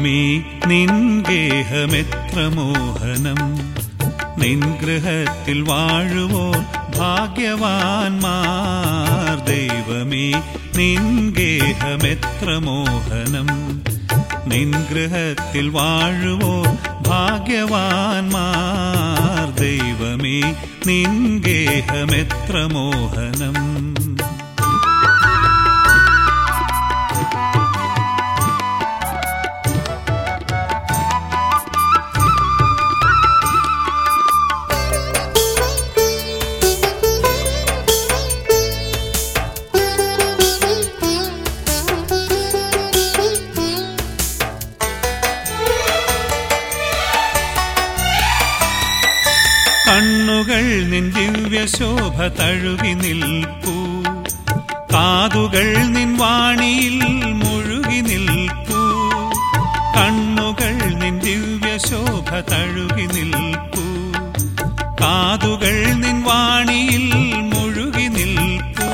ദൈവമേ നിൻഗേഹമെത്ര മോഹനം നിൻ ഗൃഹത്തിൽ വാഴുവോ ഭാഗ്യവാന്മാർ ദൈവമേ നിൻഗേഹമെത്ര മോഹനം നിൻ ഗൃഹത്തിൽ വാഴുവോ ഭാഗ്യവാന്മാർ ദൈവമേ നിൻഗേഹമെത്ര മോഹനം കണ്ണുകൾ നിൻ ദിവ്യശോഭ തഴുകി നിൽപ്പൂ കാതുകൾ നിൻ വാണിയിൽ മുഴുകി നിൽപ്പൂ കണ്ണുകൾ നിൻ ദിവ്യശോഭ തഴുകി നിൽപ്പൂ കാതുകൾ നിൻ വാണിയിൽ മുഴുകി നിൽപ്പൂ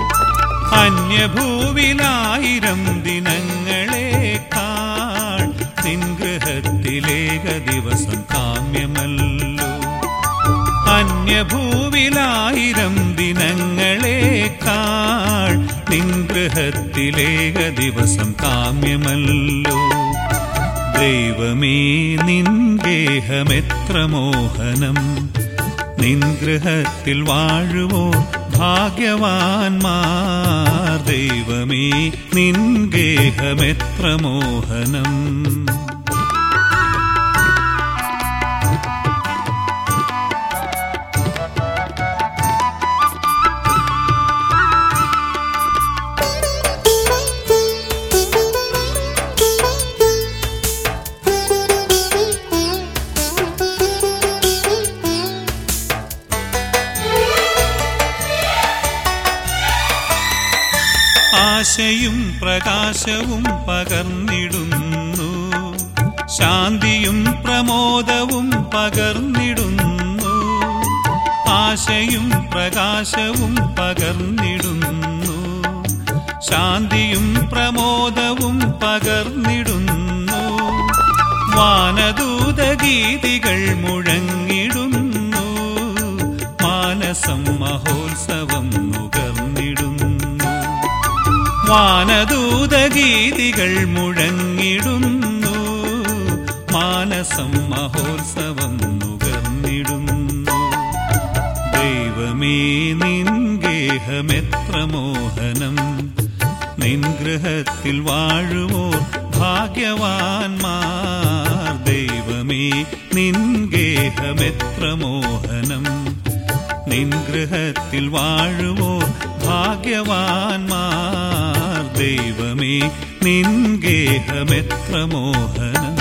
അന്യഭൂവിലായിരം ദിനങ്ങളെക്കാൾ നിൻ ഗൃഹത്തിലേക ദിവസം കാമ്യമല്ലോ അന്യഭൂവിലായിരം ദിനങ്ങളെക്കാൾ നിൻ ഗൃഹത്തിലേക ദിവസം കാമ്യമല്ലോ ദൈവമേ നിൻ ഗേഹമെത്ര മോഹനം നിൻ ഗൃഹത്തിൽ വാഴുവോ ഭാഗ്യവാന്മാർ ദൈവമേ നിൻ ഗേഹമെത്ര മോഹനം ആശയും പ്രകാശവും പകർന്നിടുന്നു ശാന്തിയും പ്രമോദവും പകർന്നിടുന്നു ആശയും പ്രകാശവും പകർന്നിടുന്നു ശാന്തിയും പ്രമോദവും പകർന്നിടുന്നു വാനദൂതഗീതികൾ മുഴങ്ങിടുന്നു മാനസം മഹോത്സവം നുകർന്നിടുന്നു വാനദൂതഗീതികൾ മുഴങ്ങിടുന്നു മാനസം മഹോത്സവം നുകർന്നിടുന്നു ദൈവമേ നിൻ ഗേഹമെത്ര മോഹനം നിൻ ഗൃഹത്തിൽ വാഴുവോ ഭാഗ്യവാന്മാർ ദൈവമേ നിൻ ഗേഹമെത്ര മോഹനം നിൻ ഗൃഹത്തിൽ വാഴുവോ ഭാഗ്യവാന്മാർ ദൈവമേ നിൻ ഗേഹമെത്ര മോഹനം